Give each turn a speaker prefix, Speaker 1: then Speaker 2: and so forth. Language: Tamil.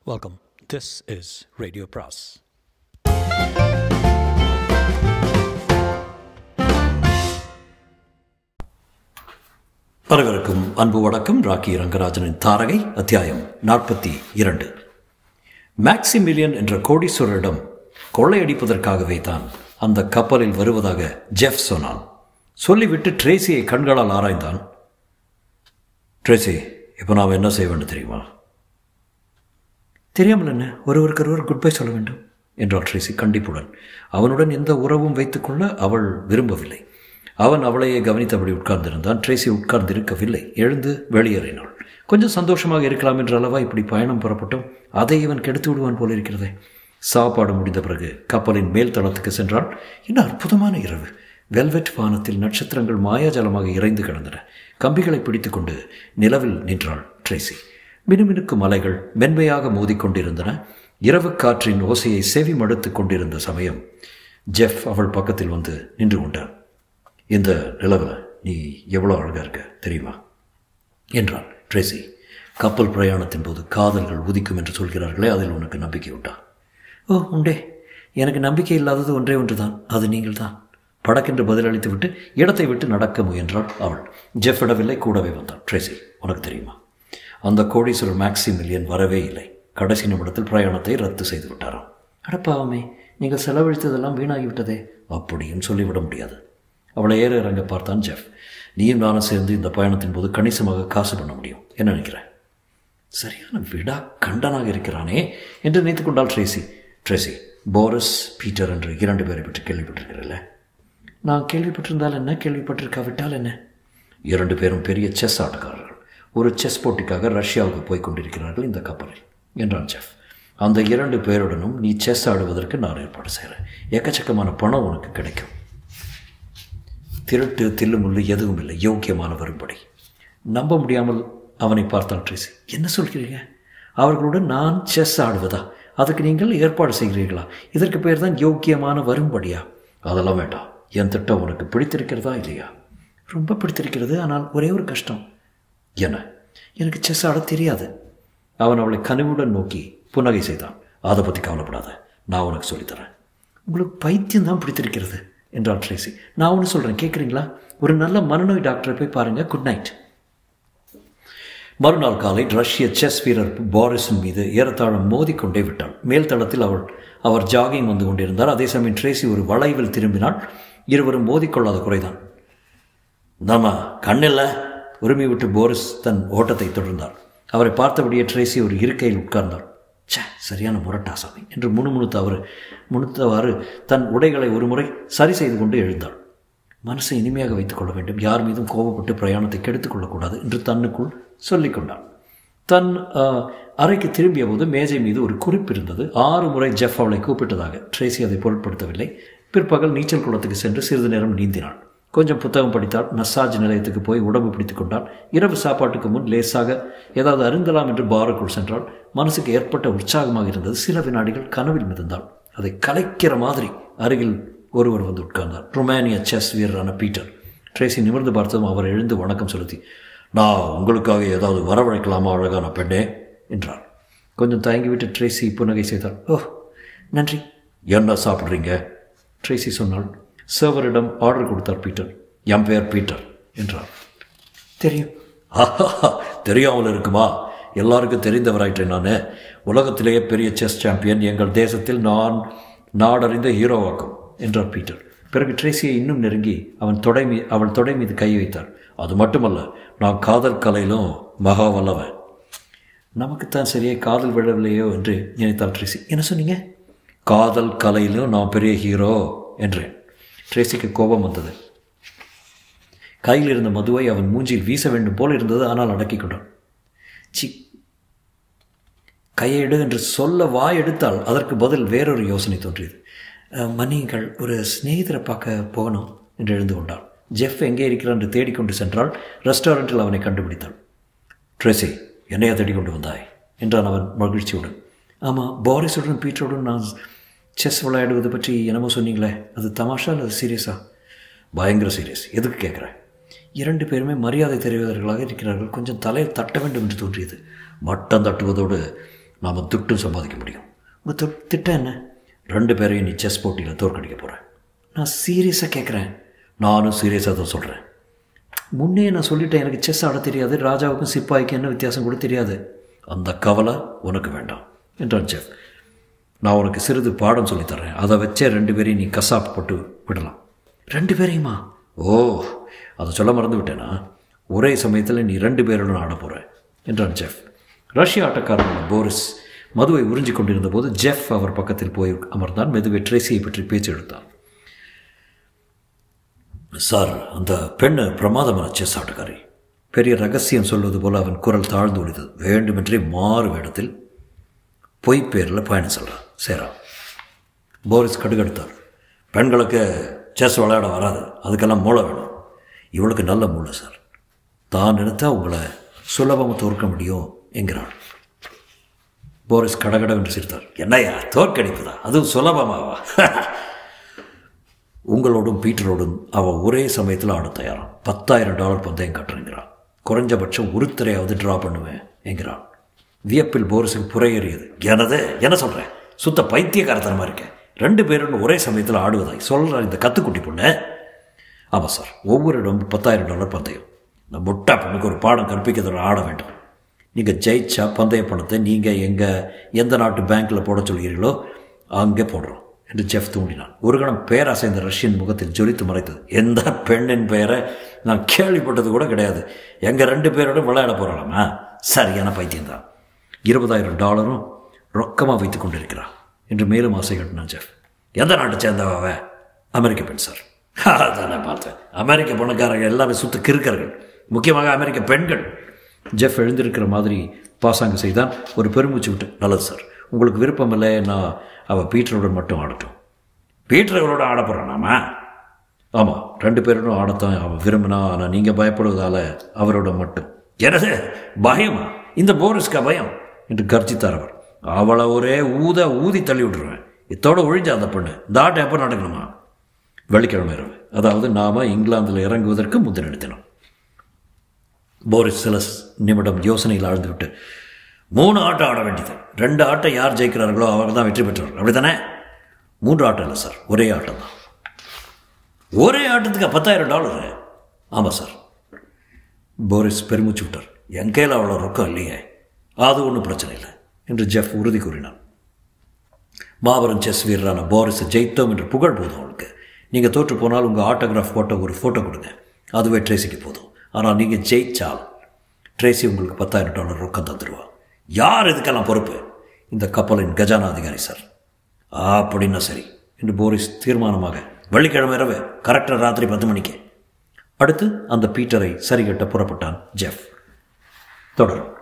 Speaker 1: Welcome. This is Radio Pras.
Speaker 2: அனைவருக்கும் அன்பு வணக்கம் ராக்கி ரங்கராஜனின் தாரகை அத்தியாயம் நாற்பத்தி இரண்டு மேக்சிமிலியன் என்ற கோடீஸ்வரரிடம் கொள்ளையடிப்பதற்காகவே தான் அந்த கப்பலில் வருவதாக ஜெஃப் சொன்னான் சொல்லிவிட்டு ட்ரேசியை கண்களால் ஆராய்ந்தான் ட்ரேசி இப்போ நாம் என்ன செய்ய வேண்டும் தெரியுமா தெரியாமல் என்ன ஒருவருக்கு ஒருவர் குட் பை சொல்ல வேண்டும் என்றாள் ட்ரேசி கண்டிப்புடன் அவனுடன் எந்த உறவும் வைத்துக்கொள்ள அவள் விரும்பவில்லை அவன் அவளையே கவனித்தபடி உட்கார்ந்திருந்தான் ட்ரேசி உட்கார்ந்திருக்கவில்லை எழுந்து வெளியேறினாள் கொஞ்சம் சந்தோஷமாக இருக்கலாம் என்ற அளவா இப்படி பயணம் புறப்பட்டும் அதை இவன் கெடுத்து விடுவான் போல இருக்கிறதே சாப்பாடு முடிந்த பிறகு கப்பலின் மேல் தளத்துக்கு சென்றால் என்ன அற்புதமான இரவு வெல்வெட் வானத்தில் நட்சத்திரங்கள் மாயாஜலமாக இறைந்து கிடந்தன கம்பிகளை பிடித்துக்கொண்டு நிலவில் நின்றாள் ட்ரேசி மினுமினுக்கும் மலைகள் மென்மையாக மோதிக்கொண்டிருந்தன இரவு காற்றின் ஓசையை செவி மடுத்து கொண்டிருந்த சமயம் ஜெஃப் அவள் பக்கத்தில் வந்து நின்று கொண்டான் இந்த நிலவில் நீ எவ்வளோ அழகாக இருக்க தெரியுமா என்றான் ட்ரேசி கப்பல் பிரயாணத்தின் போது காதல்கள் உதிக்கும் என்று சொல்கிறார்களே அதில் உனக்கு நம்பிக்கை உண்டா ஓ உண்டே எனக்கு நம்பிக்கை இல்லாதது ஒன்றே ஒன்று தான் அது நீங்கள் தான் படக்கென்று பதிலளித்து விட்டு இடத்தை விட்டு நடக்க முயன்றாள் அவள் ஜெஃப் இடவில்லை கூடவே வந்தான் ட்ரேசி உனக்கு தெரியுமா அந்த கோடீஸ்வரர் மேக்சிமிலியன் வரவே இல்லை கடைசி நிமிடத்தில் பிரயாணத்தை ரத்து செய்து விட்டாராம் அடப்பாவமே நீங்கள் செலவழித்ததெல்லாம் வீணாகிவிட்டதே அப்படியும் சொல்லிவிட முடியாது அவளை ஏற இறங்க பார்த்தான் ஜெஃப் நீயும் நானும் சேர்ந்து இந்த பயணத்தின் போது கணிசமாக காசு பண்ண முடியும் என்ன நினைக்கிறேன் சரியான விடா கண்டனாக இருக்கிறானே என்று நினைத்து கொண்டாள் ட்ரேசி ட்ரேசி போரிஸ் பீட்டர் என்று இரண்டு பேரை பற்றி கேள்விப்பட்டிருக்கிறல்ல நான் கேள்விப்பட்டிருந்தால் என்ன கேள்விப்பட்டிருக்காவிட்டால் என்ன இரண்டு பேரும் பெரிய செஸ் ஆட்டக்காரர்கள் ஒரு செஸ் போட்டிக்காக ரஷ்யாவுக்கு போய் கொண்டிருக்கிறார்கள் இந்த கப்பலில் என்றான் செஃப் அந்த இரண்டு பேருடனும் நீ செஸ் ஆடுவதற்கு நான் ஏற்பாடு செய்கிறேன் எக்கச்சக்கமான பணம் உனக்கு கிடைக்கும் திருட்டு தில்லுமுள்ளு எதுவும் இல்லை யோக்கியமான வரும்படி நம்ப முடியாமல் அவனை பார்த்தாள் ட்ரேசி என்ன சொல்கிறீங்க அவர்களுடன் நான் செஸ் ஆடுவதா அதுக்கு நீங்கள் ஏற்பாடு செய்கிறீர்களா இதற்கு பேர் தான் யோக்கியமான வரும்படியா அதெல்லாம் வேண்டாம் என் திட்டம் உனக்கு பிடித்திருக்கிறதா இல்லையா ரொம்ப பிடித்திருக்கிறது ஆனால் ஒரே ஒரு கஷ்டம் என்ன எனக்கு செஸ் ஆட தெரியாது அவன் அவளை கனிவுடன் நோக்கி புன்னகை செய்தான் அதை பற்றி கவலைப்படாத நான் உனக்கு சொல்லித்தரேன் உங்களுக்கு பைத்தியம் தான் பிடித்திருக்கிறது என்றாள் ட்ரேசி நான் ஒன்று சொல்கிறேன் கேட்குறீங்களா ஒரு நல்ல மனநோய் டாக்டரை போய் பாருங்கள் குட் நைட் மறுநாள் காலை ரஷ்ய செஸ் வீரர் பாரிஸின் மீது ஏறத்தாழ மோதிக்கொண்டே விட்டாள் மேல் தளத்தில் அவள் அவர் ஜாகிங் வந்து கொண்டிருந்தார் அதே சமயம் ட்ரேசி ஒரு வளைவில் திரும்பினாள் இருவரும் மோதிக்கொள்ளாத குறைதான் நாம கண்ணில்ல உரிமை விட்டு போரிஸ் தன் ஓட்டத்தை தொடர்ந்தார் அவரை பார்த்தபடியே ட்ரேசி ஒரு இருக்கையில் உட்கார்ந்தார் சே சரியான முரட்டாசாமி என்று முணுமுணுத்து அவர் முணுத்தவாறு தன் உடைகளை ஒரு முறை சரி செய்து கொண்டு எழுந்தாள் மனசை இனிமையாக வைத்துக் கொள்ள வேண்டும் யார் மீதும் கோபப்பட்டு பிரயாணத்தை கெடுத்துக் கொள்ளக்கூடாது என்று தன்னுக்குள் சொல்லிக் கொண்டாள் தன் அறைக்கு திரும்பிய போது மேஜை மீது ஒரு குறிப்பு இருந்தது ஆறு முறை ஜெஃப் அவளை கூப்பிட்டதாக ட்ரேசி அதை பொருட்படுத்தவில்லை பிற்பகல் நீச்சல் குளத்துக்கு சென்று சிறிது நேரம் நீந்தினாள் கொஞ்சம் புத்தகம் படித்தால் மசாஜ் நிலையத்துக்கு போய் உடம்பு பிடித்து கொண்டால் இரவு சாப்பாட்டுக்கு முன் லேசாக ஏதாவது அருந்தலாம் என்று பாருக்குள் சென்றால் மனசுக்கு ஏற்பட்ட உற்சாகமாக இருந்தது சில வினாடிகள் கனவில் மிதந்தாள் அதை கலைக்கிற மாதிரி அருகில் ஒருவர் வந்து உட்கார்ந்தார் ருமேனிய செஸ் வீரரான பீட்டர் ட்ரேசி நிமிர்ந்து பார்த்ததும் அவர் எழுந்து வணக்கம் செலுத்தி நான் உங்களுக்காக ஏதாவது வரவழைக்கலாமா அழகான பெண்ணே என்றார் கொஞ்சம் தயங்கிவிட்டு ட்ரேசி புன்னகை செய்தாள் ஓ நன்றி என்ன சாப்பிட்றீங்க ட்ரேசி சொன்னாள் சர்வரிடம் ஆர்டர் கொடுத்தார் பீட்டர் என் பெயர் பீட்டர் என்றார் தெரியும் தெரியாமல் இருக்குமா எல்லாருக்கும் தெரிந்தவராயிட்டேன் நான் உலகத்திலேயே பெரிய செஸ் சாம்பியன் எங்கள் தேசத்தில் நான் நாடறிந்த ஹீரோவாக்கும் என்றார் பீட்டர் பிறகு ட்ரேசியை இன்னும் நெருங்கி அவன் தொடை மீ அவள் தொடை மீது கை வைத்தார் அது மட்டுமல்ல நான் காதல் கலையிலும் மகா வல்லவன் நமக்குத்தான் சரியே காதல் விழவில்லையோ என்று நினைத்தாள் ட்ரேசி என்ன சொன்னீங்க காதல் கலையிலும் நான் பெரிய ஹீரோ என்றேன் ட்ரேசிக்கு கோபம் வந்தது கையில் இருந்த மதுவை அவன் மூஞ்சில் வீச வேண்டும் போல் இருந்தது ஆனால் அடக்கி கொண்டான் சி கையெடு என்று சொல்ல வாய் எடுத்தால் அதற்கு பதில் வேறொரு யோசனை தோன்றியது மன்னியுங்கள் ஒரு சிநேகிதரை பார்க்க போகணும் என்று எழுந்து கொண்டாள் ஜெஃப் எங்கே இருக்கிறான் என்று தேடிக்கொண்டு சென்றால் ரெஸ்டாரண்ட்டில் அவனை கண்டுபிடித்தாள் ட்ரெஸி என்னையா தேடிக்கொண்டு வந்தாய் என்றான் அவன் மகிழ்ச்சியுடன் ஆமாம் பாரிஸுடன் பீட்டருடன் நான் செஸ் விளையாடுவது பற்றி என்னமோ சொன்னீங்களே அது தமாஷா இல்லை சீரியஸா பயங்கர சீரியஸ் எதுக்கு கேட்குறேன் இரண்டு பேருமே மரியாதை தெரிவதர்களாக இருக்கிறார்கள் கொஞ்சம் தலையை தட்ட வேண்டும் என்று தோன்றியது மட்டம் தட்டுவதோடு நாம் துட்டும் சம்பாதிக்க முடியும் உங்கள் தொ திட்டம் என்ன ரெண்டு பேரையும் நீ செஸ் போட்டியில் தோற்கடிக்க போகிறேன் நான் சீரியஸாக கேட்குறேன் நானும் சீரியஸாக தான் சொல்கிறேன் முன்னே நான் சொல்லிட்டேன் எனக்கு செஸ் ஆட தெரியாது ராஜாவுக்கும் சிப்பாய்க்கும் என்ன வித்தியாசம் கூட தெரியாது அந்த கவலை உனக்கு வேண்டாம் என்றான் செஃப் நான் உனக்கு சிறிது பாடம் சொல்லித்தரேன் அதை வச்சே ரெண்டு பேரையும் நீ கசாப்பு போட்டு விடலாம் ரெண்டு பேரையுமா ஓ அதை சொல்ல மறந்து விட்டேனா ஒரே சமயத்தில் நீ ரெண்டு பேருடன் ஆட போகிற என்றான் ஜெஃப் ரஷ்ய ஆட்டக்காரனான போரிஸ் மதுவை உறிஞ்சி கொண்டிருந்த போது ஜெஃப் அவர் பக்கத்தில் போய் அமர்ந்தான் மெதுவை ட்ரேசியை பற்றி பேச்சு எடுத்தான் சார் அந்த பெண்ணு பிரமாதமான செஸ் ஆட்டக்காரி பெரிய ரகசியம் சொல்வது போல அவன் குரல் தாழ்ந்து ஒழித்தது வேண்டுமென்றே மாறு வேடத்தில் பொய்ப்பேரில் பயணம் சொல்கிறான் சேரா போரிஸ் கடுகடுத்தார் பெண்களுக்கு செஸ் விளையாட வராது அதுக்கெல்லாம் மூளை வேணும் இவளுக்கு நல்ல மூளை சார் தான் நினைத்தா உங்களை சுலபமாக தோற்க முடியும் என்கிறாள் போரிஸ் கடகட என்று சிரித்தார் என்னையா தோற்கடிப்பதா அதுவும் சுலபமாவா உங்களோடும் பீட்டரோடும் அவள் ஒரே சமயத்தில் ஆட தயாராம் பத்தாயிரம் டாலர் பந்தயம் கட்டுறேங்கிறான் குறைஞ்சபட்சம் ஒருத்தரையாவது ட்ரா பண்ணுவேன் என்கிறான் வியப்பில் போரிஸுக்கு புறையேறியது எனது என்ன சொல்கிறேன் சுத்த பைத்தியக்காரத்தனமாக இருக்கேன் ரெண்டு பேரும் ஒரே சமயத்தில் ஆடுவதாய் சொல்கிற இந்த கத்துக்குட்டி பொண்ணு ஆமாம் சார் ஒவ்வொரு இடம் பத்தாயிரம் டாலர் பந்தயம் இந்த முட்டா பொண்ணுக்கு ஒரு பாடம் கற்பிக்கிறதோட ஆட வேண்டும் நீங்கள் ஜெயிச்சா பந்தய பணத்தை நீங்கள் எங்கள் எந்த நாட்டு பேங்க்கில் போட சொல்கிறீர்களோ அங்கே போடுறோம் என்று ஜெஃப் தூண்டினான் ஒரு கணம் பேராசை இந்த ரஷ்யன் முகத்தில் ஜொலித்து மறைத்தது எந்த பெண்ணின் பெயரை நான் கேள்விப்பட்டது கூட கிடையாது எங்கள் ரெண்டு பேரோட விளையாட போகிறாளாமா சரியான பைத்தியம்தான் இருபதாயிரம் டாலரும் ரொக்கமாக வைத்து கொண்டிருக்கிறான் என்று மேலும் ஆசை கட்டினான் ஜெஃப் எந்த நாட்டை சேர்ந்தவாவ அமெரிக்க பெண் சார் அதான் நான் பார்த்தேன் அமெரிக்க பொண்ணுக்காரங்க எல்லாமே சுத்த கிறுக்கர்கள் முக்கியமாக அமெரிக்க பெண்கள் ஜெஃப் எழுந்திருக்கிற மாதிரி பாசாங்க செய்தான் ஒரு பெருமூச்சு விட்டு நல்லது சார் உங்களுக்கு விருப்பம் இல்லை நான் அவள் பீட்டருடன் மட்டும் ஆடட்டும் பீட்டர்களோட ஆட போகிறானாமா ஆமாம் ரெண்டு பேரோடும் ஆடத்தான் அவன் விரும்பினா ஆனால் நீங்கள் பயப்படுவதால் அவரோட மட்டும் எனது பயமா இந்த போரிஸ்கா பயம் என்று கர்ஜித்தார் அவர் அவளை ஒரே ஊத ஊதி தள்ளி விட்டுருவேன் இத்தோட ஒழிஞ்ச அந்த பொண்ணு இந்த ஆட்டம் எப்போ நடக்கணுமா வெள்ளிக்கிழமை இரவு அதாவது நாம் இங்கிலாந்தில் இறங்குவதற்கு முந்தின தினம் போரிஸ் சில நிமிடம் யோசனையில் ஆழ்ந்து விட்டு மூணு ஆட்டம் ஆட வேண்டியது ரெண்டு ஆட்டம் யார் ஜெயிக்கிறார்களோ அவங்க தான் வெற்றி பெற்றவர் அப்படி தானே மூன்று ஆட்டம் இல்லை சார் ஒரே ஆட்டம் தான் ஒரே ஆட்டத்துக்கு பத்தாயிரம் டாலரு ஆமாம் சார் போரிஸ் பெருமூச்சு விட்டார் என் கையில் அவ்வளோ ரொக்கம் இல்லையே அது ஒன்றும் பிரச்சனை இல்லை என்று ஜெஃப் உறுதி கூறினான் மாபெரும் செஸ் வீரரான போரிஸை ஜெயித்தோம் என்று புகழ் போதும் அவனுக்கு நீங்கள் தோற்று போனால் உங்கள் ஆட்டோகிராஃப் போட்ட ஒரு ஃபோட்டோ கொடுங்க அதுவே ட்ரேசிக்கு போதும் ஆனால் நீங்கள் ஜெயிச்சால் ட்ரேசி உங்களுக்கு பத்தாயிரம் டாலர் ரொக்கம் தந்துடுவா யார் இதுக்கெல்லாம் பொறுப்பு இந்த கப்பலின் கஜானா அதிகாரி சார் அப்படின்னா சரி என்று போரிஸ் தீர்மானமாக வெள்ளிக்கிழமை இரவு கரெக்டாக ராத்திரி பத்து மணிக்கு அடுத்து அந்த பீட்டரை சரிகட்ட புறப்பட்டான் ஜெஃப் தொடரும்